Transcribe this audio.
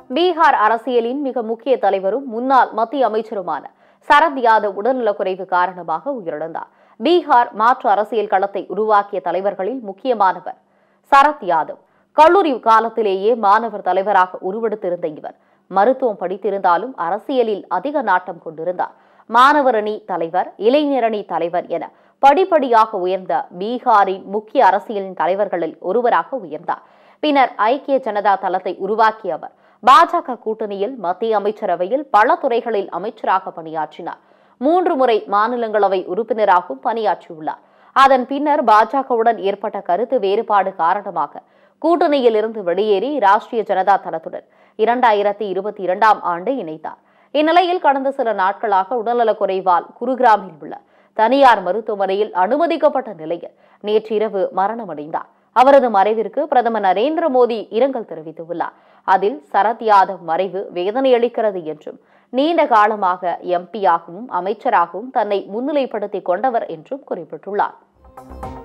பீகார் அரசியலின் மிக முக்கிய தலைவரும் முன்னாள் மத்திய அமைச்சருமான சரத் யாதவ் உடல்நலக்குறைவு காரணமாக உயிரிழந்தார் பீகார் மாற்று அரசியல் களத்தை உருவாக்கிய தலைவர்களில் முக்கியமானவர் சரத் யாதவ் கல்லூரி காலத்திலேயே மாணவர் தலைவராக உருவெடுத்திருந்த இவர் மருத்துவம் படித்திருந்தாலும் அரசியலில் அதிக நாட்டம் கொண்டிருந்தார் மாணவர் அணி தலைவர் இளைஞரணி தலைவர் என படிப்படியாக உயர்ந்த பீகாரின் முக்கிய அரசியலின் தலைவர்களில் ஒருவராக உயர்ந்தார் பின்னர் ஐக்கிய ஜனதா தளத்தை உருவாக்கிய அவர் பாஜக கூட்டணியில் மத்திய அமைச்சரவையில் பல துறைகளில் அமைச்சராக பணியாற்றினார் மூன்று முறை மாநிலங்களவை உறுப்பினராகவும் பணியாற்றியுள்ளார் அதன் பின்னர் பாஜகவுடன் ஏற்பட்ட கருத்து வேறுபாடு காரணமாக கூட்டணியில் இருந்து வெளியேறி ராஷ்டிரிய ஜனதா தளத்துடன் இரண்டாயிரத்தி இருபத்தி இரண்டாம் ஆண்டு இணைத்தார் இந்நிலையில் கடந்த சில நாட்களாக உடல்நலக் குறைவால் குருகிராமில் உள்ள தனியார் மருத்துவமனையில் அனுமதிக்கப்பட்ட நிலையில் நேற்றிரவு மரணமடைந்தார் அவரது மறைவிற்கு பிரதமர் நரேந்திர மோடி இரங்கல் தெரிவித்துள்ளார் அதில் சரத் யாதவ் மறைவு வேதனையளிக்கிறது என்றும் நீண்ட காலமாக எம்பியாகவும் அமைச்சராகவும் தன்னை முன்னிலைப்படுத்திக் கொண்டவர் என்றும் குறிப்பிட்டுள்ளார்